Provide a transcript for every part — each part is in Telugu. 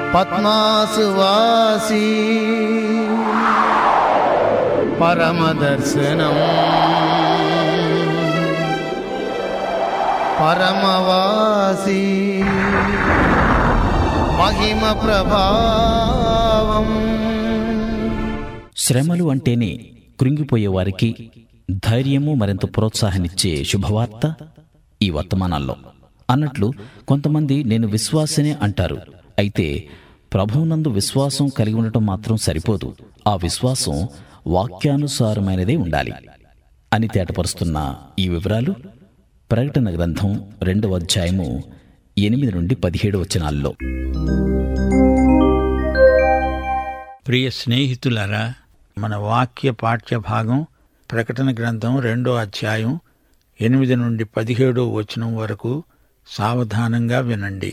పద్మాసువాసి పరమదర్శనం పరమవాసి మహిమ ప్రభావం శ్రమలు అంటేనే కృంగిపోయే వారికి ధైర్యము మరింత ప్రోత్సాహాన్నిచ్చే శుభవార్త ఈ వర్తమానాల్లో అన్నట్లు కొంతమంది నేను విశ్వాసనే అంటారు అయితే ప్రభువునందు విశ్వాసం కలిగి ఉండటం మాత్రం సరిపోదు ఆ విశ్వాసం వాక్యానుసారమైనదే ఉండాలి అని తేటపరుస్తున్న ఈ వివరాలు ప్రకటన గ్రంథం రెండవ అధ్యాయము ఎనిమిది నుండి పదిహేడు వచనాల్లో ప్రియ స్నేహితులారా మన వాక్య పాఠ్య భాగం ప్రకటన గ్రంథం రెండో అధ్యాయం ఎనిమిది నుండి పదిహేడో వచనం వరకు సావధానంగా వినండి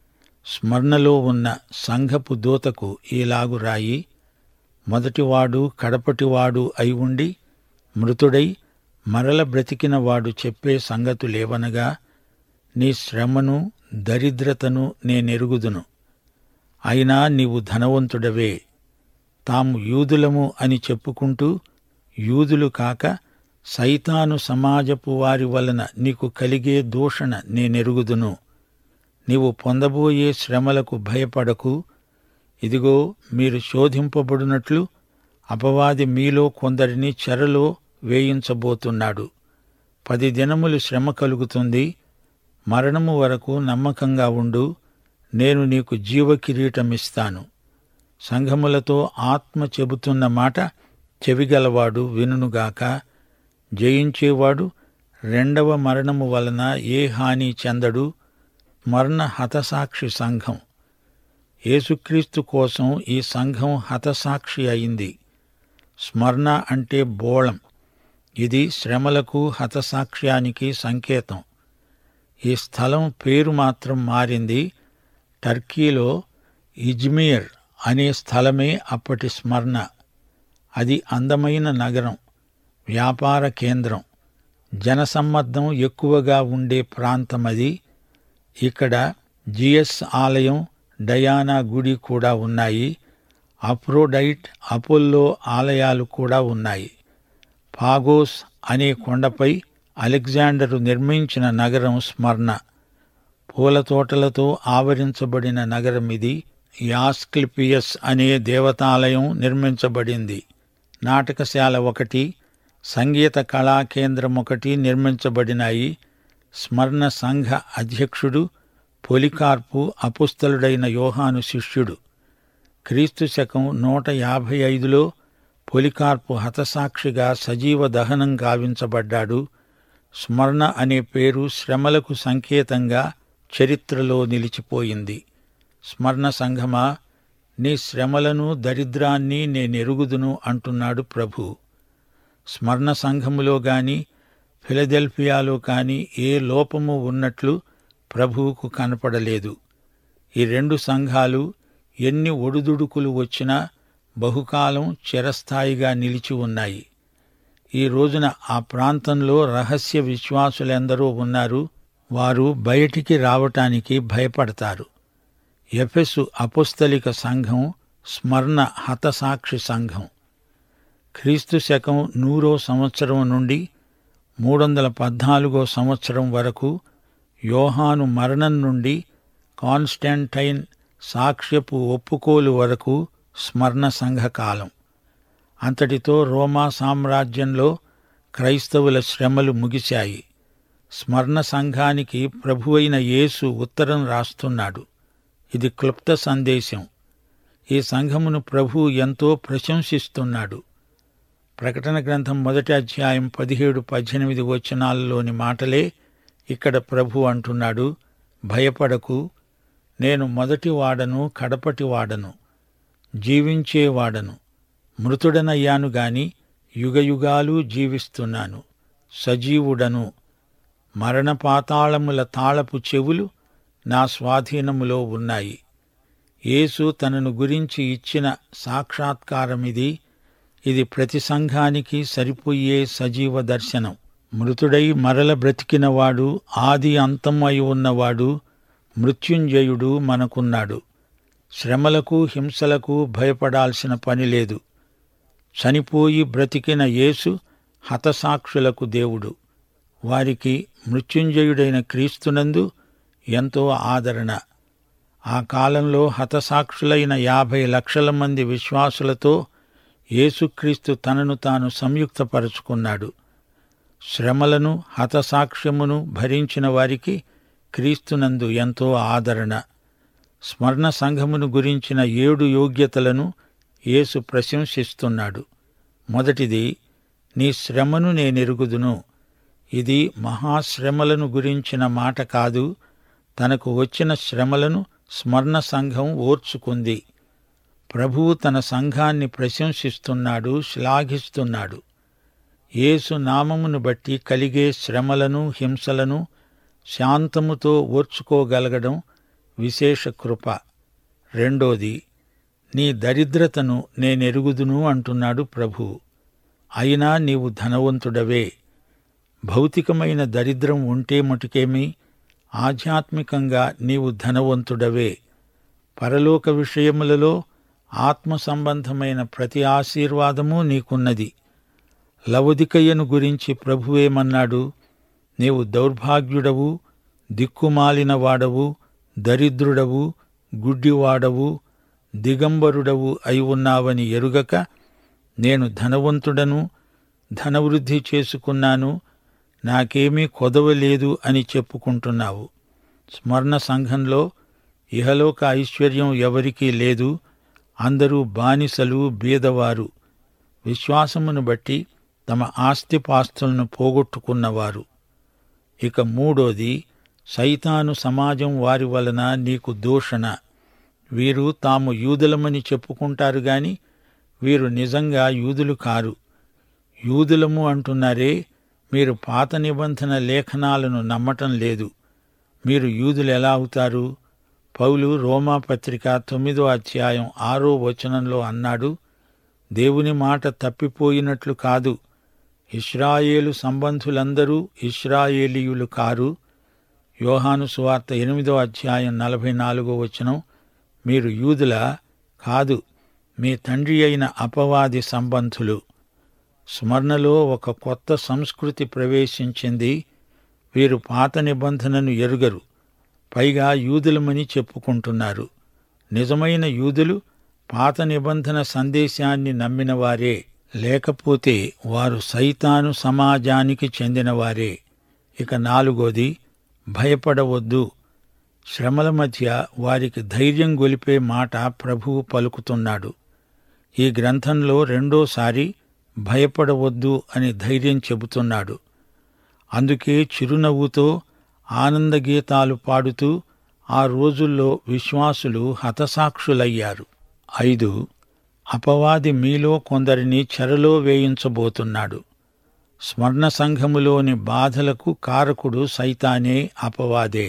స్మరణలో ఉన్న సంఘపు దూతకు ఈలాగు రాయి మొదటివాడు కడపటివాడు అయి ఉండి మృతుడై మరల బ్రతికిన వాడు చెప్పే సంగతులేవనగా నీ శ్రమను దరిద్రతను నేనెరుగుదును అయినా నీవు ధనవంతుడవే తాము యూదులము అని చెప్పుకుంటూ యూదులు కాక సైతాను సమాజపు వారి వలన నీకు కలిగే దూషణ నేనెరుగుదును నీవు పొందబోయే శ్రమలకు భయపడకు ఇదిగో మీరు శోధింపబడినట్లు అపవాది మీలో కొందరిని చెరలో వేయించబోతున్నాడు పది దినములు శ్రమ కలుగుతుంది మరణము వరకు నమ్మకంగా ఉండు నేను నీకు జీవకిరీటమిస్తాను సంఘములతో ఆత్మ చెబుతున్న మాట చెవిగలవాడు వినుగాక జయించేవాడు రెండవ మరణము వలన ఏ హాని చెందడు మరణ హతసాక్షి సంఘం యేసుక్రీస్తు కోసం ఈ సంఘం హతసాక్షి అయింది స్మరణ అంటే బోళం ఇది శ్రమలకు హతసాక్ష్యానికి సంకేతం ఈ స్థలం పేరు మాత్రం మారింది టర్కీలో ఇజ్మీర్ అనే స్థలమే అప్పటి స్మరణ అది అందమైన నగరం వ్యాపార కేంద్రం జనసమ్మర్దం ఎక్కువగా ఉండే ప్రాంతం అది ఇక్కడ జిఎస్ ఆలయం డయానా గుడి కూడా ఉన్నాయి అప్రోడైట్ అపోల్లో ఆలయాలు కూడా ఉన్నాయి పాగోస్ అనే కొండపై అలెగ్జాండరు నిర్మించిన నగరం స్మరణ పూల తోటలతో ఆవరించబడిన నగరం ఇది యాస్క్లిపియస్ అనే దేవతాలయం నిర్మించబడింది నాటకశాల ఒకటి సంగీత కళా కేంద్రం ఒకటి నిర్మించబడినాయి స్మరణ సంఘ అధ్యక్షుడు పొలికార్పు అపుస్తలుడైన యోహాను శిష్యుడు క్రీస్తు శకం నూట యాభై ఐదులో పొలికార్పు హతసాక్షిగా సజీవ దహనం గావించబడ్డాడు స్మరణ అనే పేరు శ్రమలకు సంకేతంగా చరిత్రలో నిలిచిపోయింది స్మరణ సంఘమా నీ శ్రమలను దరిద్రాన్ని నేనెరుగుదును అంటున్నాడు ప్రభు స్మరణ సంఘములో గాని ఫిలదెల్ఫియాలో కాని ఏ లోపము ఉన్నట్లు ప్రభువుకు కనపడలేదు ఈ రెండు సంఘాలు ఎన్ని ఒడుదుడుకులు వచ్చినా బహుకాలం చిరస్థాయిగా నిలిచి ఉన్నాయి ఈ రోజున ఆ ప్రాంతంలో రహస్య విశ్వాసులెందరో ఉన్నారు వారు బయటికి రావటానికి భయపడతారు ఎఫెసు అపుస్తలిక సంఘం స్మరణ హతసాక్షి సంఘం క్రీస్తు శకం నూరో సంవత్సరం నుండి మూడు వందల పద్నాలుగో సంవత్సరం వరకు యోహాను మరణం నుండి కాన్స్టాంటైన్ సాక్ష్యపు ఒప్పుకోలు వరకు స్మరణ సంఘ కాలం అంతటితో రోమా సామ్రాజ్యంలో క్రైస్తవుల శ్రమలు ముగిశాయి స్మరణ సంఘానికి ప్రభువైన యేసు ఉత్తరం రాస్తున్నాడు ఇది క్లుప్త సందేశం ఈ సంఘమును ప్రభు ఎంతో ప్రశంసిస్తున్నాడు ప్రకటన గ్రంథం మొదటి అధ్యాయం పదిహేడు పద్దెనిమిది వచనాలలోని మాటలే ఇక్కడ ప్రభు అంటున్నాడు భయపడకు నేను మొదటి వాడను కడపటి వాడను జీవించేవాడను మృతుడనయ్యాను గాని యుగయుగాలు జీవిస్తున్నాను సజీవుడను మరణపాతాళముల తాళపు చెవులు నా స్వాధీనములో ఉన్నాయి యేసు తనను గురించి ఇచ్చిన సాక్షాత్కారమిది ఇది ప్రతి సంఘానికి సరిపోయే సజీవ దర్శనం మృతుడై మరల బ్రతికినవాడు ఆది అంతం అయి ఉన్నవాడు మృత్యుంజయుడు మనకున్నాడు శ్రమలకు హింసలకు భయపడాల్సిన పని లేదు చనిపోయి బ్రతికిన యేసు హతసాక్షులకు దేవుడు వారికి మృత్యుంజయుడైన క్రీస్తునందు ఎంతో ఆదరణ ఆ కాలంలో హతసాక్షులైన యాభై లక్షల మంది విశ్వాసులతో యేసుక్రీస్తు తనను తాను సంయుక్తపరుచుకున్నాడు శ్రమలను హతసాక్ష్యమును భరించిన వారికి క్రీస్తునందు ఎంతో ఆదరణ స్మరణ సంఘమును గురించిన ఏడు యోగ్యతలను యేసు ప్రశంసిస్తున్నాడు మొదటిది నీ శ్రమను నేనెరుగుదును ఇది మహాశ్రమలను గురించిన మాట కాదు తనకు వచ్చిన శ్రమలను స్మరణ సంఘం ఓర్చుకుంది ప్రభువు తన సంఘాన్ని ప్రశంసిస్తున్నాడు శ్లాఘిస్తున్నాడు యేసు నామమును బట్టి కలిగే శ్రమలను హింసలను శాంతముతో ఓర్చుకోగలగడం విశేష కృప రెండోది నీ దరిద్రతను నేనెరుగుదును అంటున్నాడు ప్రభు అయినా నీవు ధనవంతుడవే భౌతికమైన దరిద్రం ఉంటే మటుకేమి ఆధ్యాత్మికంగా నీవు ధనవంతుడవే పరలోక విషయములలో ఆత్మ సంబంధమైన ప్రతి ఆశీర్వాదము నీకున్నది లవదికయ్యను గురించి ప్రభువేమన్నాడు నీవు దౌర్భాగ్యుడవు దిక్కుమాలిన వాడవు దరిద్రుడవు గుడ్డివాడవు దిగంబరుడవు అయి ఉన్నావని ఎరుగక నేను ధనవంతుడను ధనవృద్ధి చేసుకున్నాను నాకేమీ కొదవలేదు అని చెప్పుకుంటున్నావు స్మరణ సంఘంలో ఇహలోక ఐశ్వర్యం ఎవరికీ లేదు అందరూ బానిసలు బీదవారు విశ్వాసమును బట్టి తమ ఆస్తిపాస్తులను పోగొట్టుకున్నవారు ఇక మూడోది సైతాను సమాజం వారి వలన నీకు దూషణ వీరు తాము యూదులమని చెప్పుకుంటారు గాని వీరు నిజంగా యూదులు కారు యూదులము అంటున్నారే మీరు పాత నిబంధన లేఖనాలను నమ్మటం లేదు మీరు యూదులు ఎలా అవుతారు పౌలు రోమా పత్రిక తొమ్మిదో అధ్యాయం ఆరో వచనంలో అన్నాడు దేవుని మాట తప్పిపోయినట్లు కాదు ఇస్రాయేలు సంబంధులందరూ ఇస్రాయేలీయులు కారు యోహాను సువార్త ఎనిమిదో అధ్యాయం నలభై నాలుగో వచనం మీరు యూదుల కాదు మీ తండ్రి అయిన అపవాది సంబంధులు స్మరణలో ఒక కొత్త సంస్కృతి ప్రవేశించింది వీరు పాత నిబంధనను ఎరుగరు పైగా యూదులమని చెప్పుకుంటున్నారు నిజమైన యూదులు పాత నిబంధన సందేశాన్ని నమ్మినవారే లేకపోతే వారు సైతాను సమాజానికి చెందినవారే ఇక నాలుగోది భయపడవద్దు శ్రమల మధ్య వారికి ధైర్యం గొలిపే మాట ప్రభువు పలుకుతున్నాడు ఈ గ్రంథంలో రెండోసారి భయపడవద్దు అని ధైర్యం చెబుతున్నాడు అందుకే చిరునవ్వుతో ఆనందగీతాలు పాడుతూ ఆ రోజుల్లో విశ్వాసులు హతసాక్షులయ్యారు ఐదు అపవాది మీలో కొందరిని చెరలో వేయించబోతున్నాడు స్మరణ సంఘములోని బాధలకు కారకుడు సైతానే అపవాదే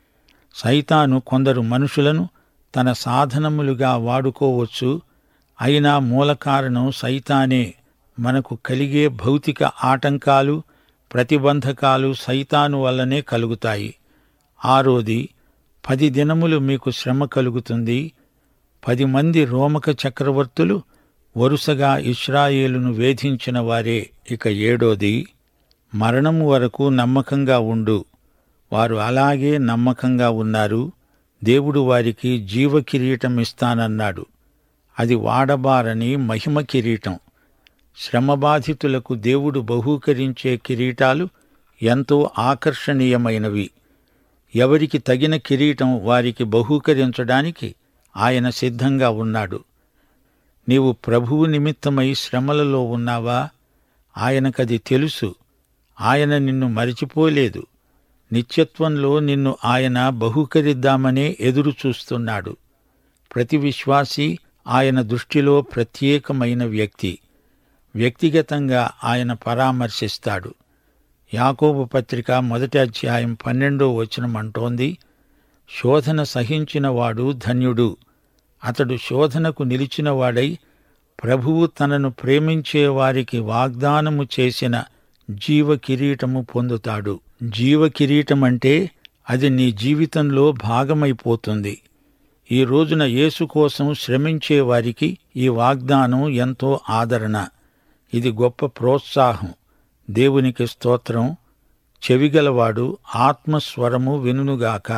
సైతాను కొందరు మనుషులను తన సాధనములుగా వాడుకోవచ్చు అయినా మూల కారణం సైతానే మనకు కలిగే భౌతిక ఆటంకాలు ప్రతిబంధకాలు సైతాను వల్లనే కలుగుతాయి ఆరోది పది దినములు మీకు శ్రమ కలుగుతుంది పది మంది రోమక చక్రవర్తులు వరుసగా ఇస్రాయేలును వేధించిన వారే ఇక ఏడోది మరణము వరకు నమ్మకంగా ఉండు వారు అలాగే నమ్మకంగా ఉన్నారు దేవుడు వారికి జీవ కిరీటం ఇస్తానన్నాడు అది వాడబారని మహిమ కిరీటం శ్రమబాధితులకు దేవుడు బహూకరించే కిరీటాలు ఎంతో ఆకర్షణీయమైనవి ఎవరికి తగిన కిరీటం వారికి బహూకరించడానికి ఆయన సిద్ధంగా ఉన్నాడు నీవు ప్రభువు నిమిత్తమై శ్రమలలో ఉన్నావా ఆయనకది తెలుసు ఆయన నిన్ను మరిచిపోలేదు నిత్యత్వంలో నిన్ను ఆయన బహూకరిద్దామనే ఎదురు చూస్తున్నాడు ప్రతి విశ్వాసి ఆయన దృష్టిలో ప్రత్యేకమైన వ్యక్తి వ్యక్తిగతంగా ఆయన పరామర్శిస్తాడు యాకోబు పత్రిక మొదటి అధ్యాయం పన్నెండో వచనం అంటోంది శోధన సహించినవాడు ధన్యుడు అతడు శోధనకు నిలిచినవాడై ప్రభువు తనను ప్రేమించే వారికి వాగ్దానము చేసిన జీవ కిరీటము పొందుతాడు జీవ కిరీటం అంటే అది నీ జీవితంలో భాగమైపోతుంది ఈ రోజున యేసు కోసం శ్రమించే వారికి ఈ వాగ్దానం ఎంతో ఆదరణ ఇది గొప్ప ప్రోత్సాహం దేవునికి స్తోత్రం చెవిగలవాడు ఆత్మస్వరము వినుగాక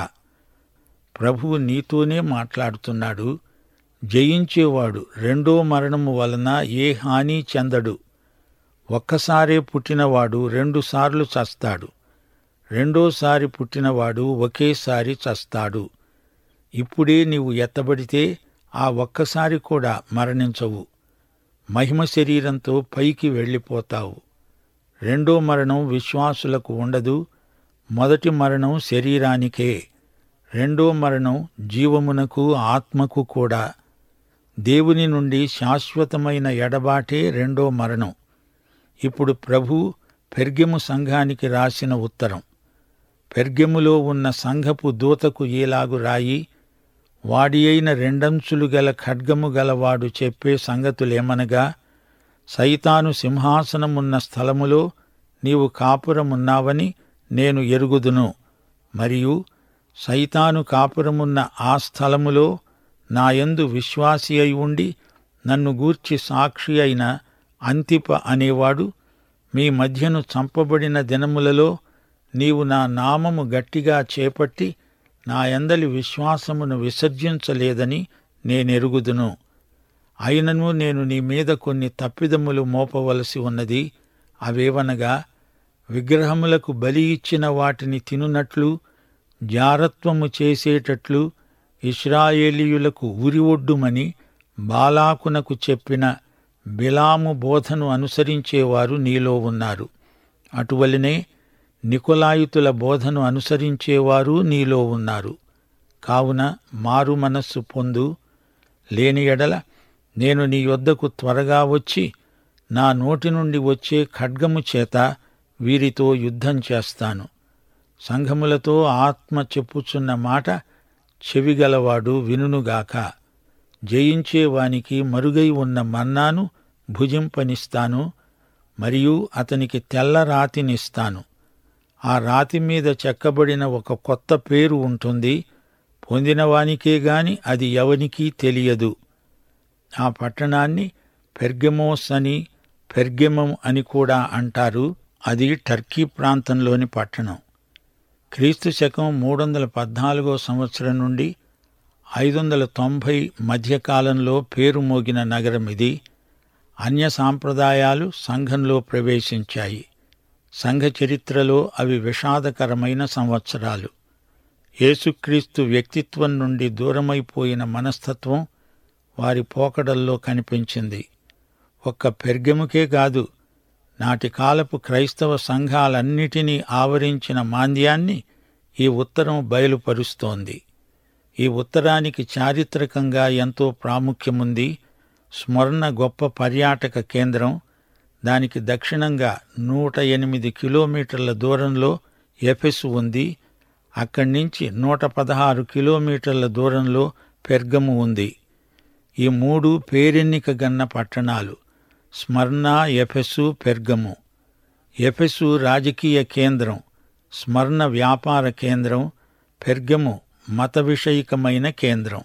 ప్రభువు నీతోనే మాట్లాడుతున్నాడు జయించేవాడు రెండో మరణము వలన ఏ హాని చెందడు ఒక్కసారే పుట్టినవాడు రెండుసార్లు చస్తాడు రెండోసారి పుట్టినవాడు ఒకేసారి చస్తాడు ఇప్పుడే నీవు ఎత్తబడితే ఆ ఒక్కసారి కూడా మరణించవు మహిమ శరీరంతో పైకి వెళ్ళిపోతావు రెండో మరణం విశ్వాసులకు ఉండదు మొదటి మరణం శరీరానికే రెండో మరణం జీవమునకు ఆత్మకు కూడా దేవుని నుండి శాశ్వతమైన ఎడబాటే రెండో మరణం ఇప్పుడు ప్రభు పెర్గెము సంఘానికి రాసిన ఉత్తరం పెర్గెములో ఉన్న సంఘపు దూతకు ఈలాగు రాయి వాడి అయిన రెండంచులు గల ఖడ్గము గలవాడు చెప్పే సంగతులేమనగా సైతాను సింహాసనమున్న స్థలములో నీవు కాపురమున్నావని నేను ఎరుగుదును మరియు సైతాను కాపురమున్న ఆ స్థలములో నాయందు విశ్వాసి అయి ఉండి నన్ను గూర్చి సాక్షి అయిన అంతిప అనేవాడు మీ మధ్యను చంపబడిన దినములలో నీవు నా నామము గట్టిగా చేపట్టి నా యందలి విశ్వాసమును విసర్జించలేదని నేనెరుగుదును అయినను నేను నీ మీద కొన్ని తప్పిదములు మోపవలసి ఉన్నది అవేవనగా విగ్రహములకు బలి ఇచ్చిన వాటిని తినునట్లు జారత్వము చేసేటట్లు ఇస్రాయేలీయులకు ఉరి ఒడ్డుమని బాలాకునకు చెప్పిన బిలాము బోధను అనుసరించేవారు నీలో ఉన్నారు అటువలనే నికొలాయుతుల బోధను అనుసరించేవారు నీలో ఉన్నారు కావున మారు మనస్సు పొందు లేని ఎడల నేను నీ యొద్దకు త్వరగా వచ్చి నా నోటి నుండి వచ్చే ఖడ్గము చేత వీరితో యుద్ధం చేస్తాను సంఘములతో ఆత్మ చెప్పుచున్న మాట చెవిగలవాడు వినుగాక జయించేవానికి మరుగై ఉన్న మన్నాను భుజింపనిస్తాను మరియు అతనికి తెల్ల రాతినిస్తాను ఆ రాతి మీద చెక్కబడిన ఒక కొత్త పేరు ఉంటుంది పొందినవానికే గాని అది ఎవనికీ తెలియదు ఆ పట్టణాన్ని పెర్గెమోస్ అని పెర్గెమం అని కూడా అంటారు అది టర్కీ ప్రాంతంలోని పట్టణం క్రీస్తు శకం మూడు వందల పద్నాలుగో సంవత్సరం నుండి ఐదు వందల తొంభై మధ్యకాలంలో పేరు మోగిన నగరం ఇది అన్య సాంప్రదాయాలు సంఘంలో ప్రవేశించాయి సంఘ చరిత్రలో అవి విషాదకరమైన సంవత్సరాలు యేసుక్రీస్తు వ్యక్తిత్వం నుండి దూరమైపోయిన మనస్తత్వం వారి పోకడల్లో కనిపించింది ఒక్క పెర్గెముకే కాదు నాటి కాలపు క్రైస్తవ సంఘాలన్నిటినీ ఆవరించిన మాంద్యాన్ని ఈ ఉత్తరం బయలుపరుస్తోంది ఈ ఉత్తరానికి చారిత్రకంగా ఎంతో ప్రాముఖ్యముంది స్మరణ గొప్ప పర్యాటక కేంద్రం దానికి దక్షిణంగా నూట ఎనిమిది కిలోమీటర్ల దూరంలో ఎఫెసు ఉంది అక్కడి నుంచి నూట పదహారు కిలోమీటర్ల దూరంలో పెర్గము ఉంది ఈ మూడు పేరెన్నిక గన్న పట్టణాలు స్మర్ణ ఎఫెసు పెర్గము ఎఫెసు రాజకీయ కేంద్రం స్మరణ వ్యాపార కేంద్రం పెర్గము మత విషయికమైన కేంద్రం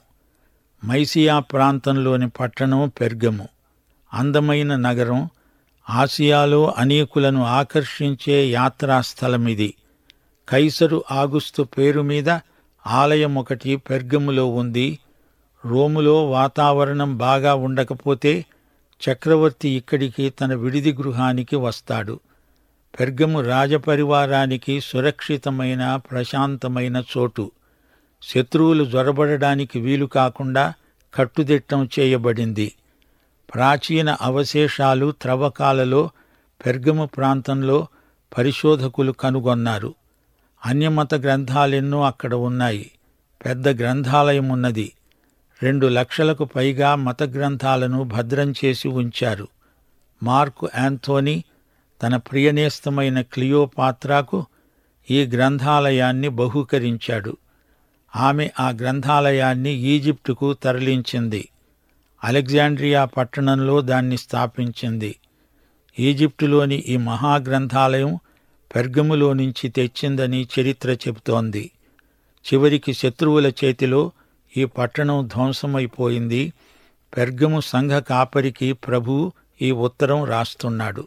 మైసియా ప్రాంతంలోని పట్టణం పెర్గము అందమైన నగరం ఆసియాలో అనేకులను ఆకర్షించే యాత్రాస్థలమిది కైసరు ఆగుస్తు పేరు మీద ఆలయం ఒకటి పెర్గములో ఉంది రోములో వాతావరణం బాగా ఉండకపోతే చక్రవర్తి ఇక్కడికి తన విడిది గృహానికి వస్తాడు పెర్గము రాజపరివారానికి సురక్షితమైన ప్రశాంతమైన చోటు శత్రువులు జొరబడడానికి వీలు కాకుండా కట్టుదిట్టం చేయబడింది ప్రాచీన అవశేషాలు త్రవ్వకాలలో పెర్గము ప్రాంతంలో పరిశోధకులు కనుగొన్నారు అన్యమత గ్రంథాలెన్నో అక్కడ ఉన్నాయి పెద్ద గ్రంథాలయం ఉన్నది రెండు లక్షలకు పైగా మత గ్రంథాలను భద్రం చేసి ఉంచారు మార్కు యాంథోనీ తన ప్రియనేస్తమైన క్లియోపాత్రాకు ఈ గ్రంథాలయాన్ని బహూకరించాడు ఆమె ఆ గ్రంథాలయాన్ని ఈజిప్టుకు తరలించింది అలెగ్జాండ్రియా పట్టణంలో దాన్ని స్థాపించింది ఈజిప్టులోని ఈ మహాగ్రంథాలయం పెర్గములో నుంచి తెచ్చిందని చరిత్ర చెబుతోంది చివరికి శత్రువుల చేతిలో ఈ పట్టణం ధ్వంసమైపోయింది పెర్గము సంఘ కాపరికి ప్రభు ఈ ఉత్తరం రాస్తున్నాడు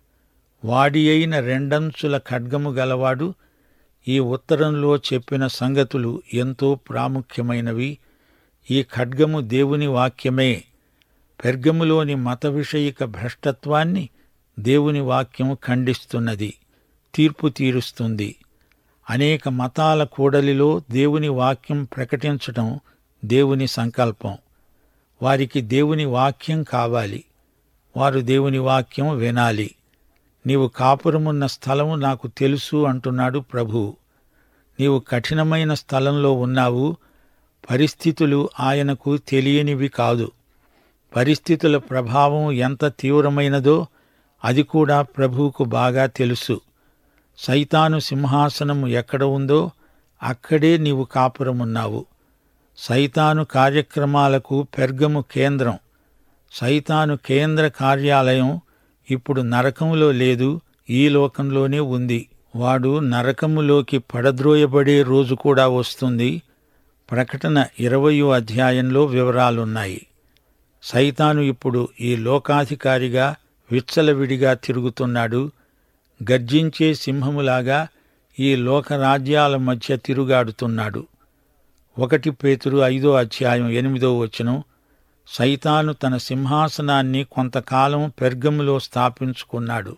వాడి అయిన రెండంచుల ఖడ్గము గలవాడు ఈ ఉత్తరంలో చెప్పిన సంగతులు ఎంతో ప్రాముఖ్యమైనవి ఈ ఖడ్గము దేవుని వాక్యమే పెర్గములోని మత విషయిక భ్రష్టత్వాన్ని దేవుని వాక్యం ఖండిస్తున్నది తీర్పు తీరుస్తుంది అనేక మతాల కూడలిలో దేవుని వాక్యం ప్రకటించటం దేవుని సంకల్పం వారికి దేవుని వాక్యం కావాలి వారు దేవుని వాక్యం వినాలి నీవు కాపురమున్న స్థలము నాకు తెలుసు అంటున్నాడు ప్రభువు నీవు కఠినమైన స్థలంలో ఉన్నావు పరిస్థితులు ఆయనకు తెలియనివి కాదు పరిస్థితుల ప్రభావం ఎంత తీవ్రమైనదో అది కూడా ప్రభువుకు బాగా తెలుసు సైతాను సింహాసనము ఎక్కడ ఉందో అక్కడే నీవు కాపురమున్నావు సైతాను కార్యక్రమాలకు పెర్గము కేంద్రం సైతాను కేంద్ర కార్యాలయం ఇప్పుడు నరకములో లేదు ఈ లోకంలోనే ఉంది వాడు నరకములోకి పడద్రోయబడే రోజు కూడా వస్తుంది ప్రకటన ఇరవయో అధ్యాయంలో వివరాలున్నాయి సైతాను ఇప్పుడు ఈ లోకాధికారిగా విచ్చలవిడిగా తిరుగుతున్నాడు గర్జించే సింహములాగా ఈ లోకరాజ్యాల మధ్య తిరుగాడుతున్నాడు ఒకటి పేతురు ఐదో అధ్యాయం ఎనిమిదో వచనం సైతాను తన సింహాసనాన్ని కొంతకాలం పెర్గములో స్థాపించుకున్నాడు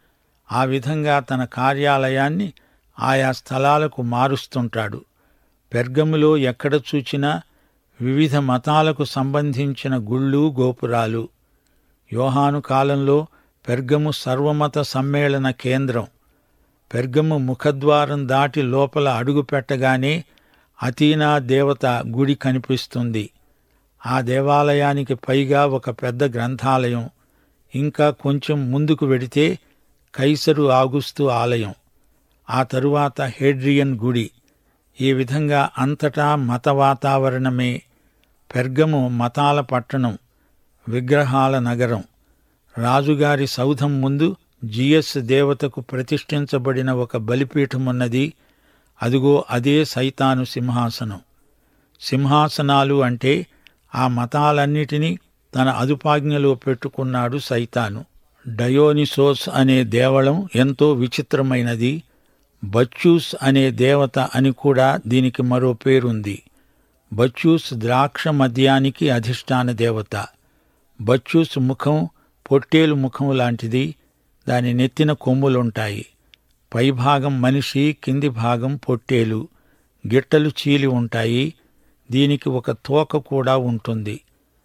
ఆ విధంగా తన కార్యాలయాన్ని ఆయా స్థలాలకు మారుస్తుంటాడు పెర్గములో ఎక్కడ చూచినా వివిధ మతాలకు సంబంధించిన గుళ్ళు గోపురాలు యోహాను కాలంలో పెర్గము సర్వమత సమ్మేళన కేంద్రం పెర్గము ముఖద్వారం దాటి లోపల అడుగు పెట్టగానే అతీనా దేవత గుడి కనిపిస్తుంది ఆ దేవాలయానికి పైగా ఒక పెద్ద గ్రంథాలయం ఇంకా కొంచెం ముందుకు వెడితే కైసరు ఆగుస్తు ఆలయం ఆ తరువాత హేడ్రియన్ గుడి ఈ విధంగా అంతటా మత వాతావరణమే పెర్గము మతాల పట్టణం విగ్రహాల నగరం రాజుగారి సౌధం ముందు జియస్ దేవతకు ప్రతిష్ఠించబడిన ఒక బలిపీఠమున్నది అదిగో అదే సైతాను సింహాసనం సింహాసనాలు అంటే ఆ మతాలన్నిటినీ తన అదుపాజ్ఞలో పెట్టుకున్నాడు సైతాను డయోనిసోస్ అనే దేవళం ఎంతో విచిత్రమైనది బచ్చూస్ అనే దేవత అని కూడా దీనికి మరో పేరుంది బచ్చూస్ ద్రాక్ష మద్యానికి అధిష్టాన దేవత బచ్చూస్ ముఖం పొట్టేలు ముఖం లాంటిది దాని నెత్తిన కొమ్ములుంటాయి పైభాగం మనిషి కింది భాగం పొట్టేలు గిట్టలు చీలి ఉంటాయి దీనికి ఒక తోక కూడా ఉంటుంది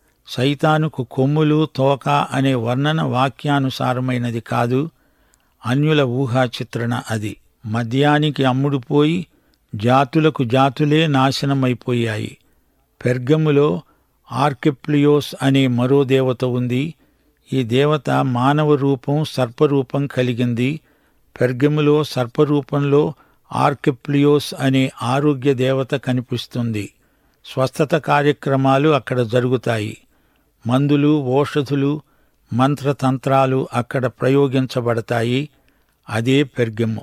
సైతానుకు కొమ్ములు తోక అనే వర్ణన వాక్యానుసారమైనది కాదు అన్యుల ఊహా చిత్రణ అది మద్యానికి అమ్ముడుపోయి జాతులకు జాతులే నాశనమైపోయాయి పెర్గములో ఆర్కెప్లియోస్ అనే మరో దేవత ఉంది ఈ దేవత మానవ రూపం సర్పరూపం కలిగింది పెర్గములో సర్పరూపంలో ఆర్కెప్లియోస్ అనే ఆరోగ్య దేవత కనిపిస్తుంది స్వస్థత కార్యక్రమాలు అక్కడ జరుగుతాయి మందులు ఓషధులు మంత్రతంత్రాలు అక్కడ ప్రయోగించబడతాయి అదే పెర్గము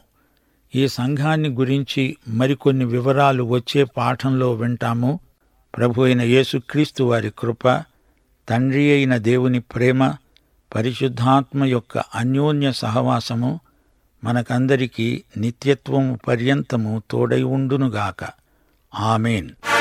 ఈ సంఘాన్ని గురించి మరికొన్ని వివరాలు వచ్చే పాఠంలో వింటాము ప్రభు అయిన యేసుక్రీస్తు వారి కృప తండ్రి అయిన దేవుని ప్రేమ పరిశుద్ధాత్మ యొక్క అన్యోన్య సహవాసము మనకందరికీ నిత్యత్వము పర్యంతము తోడై ఉండునుగాక ఆమెన్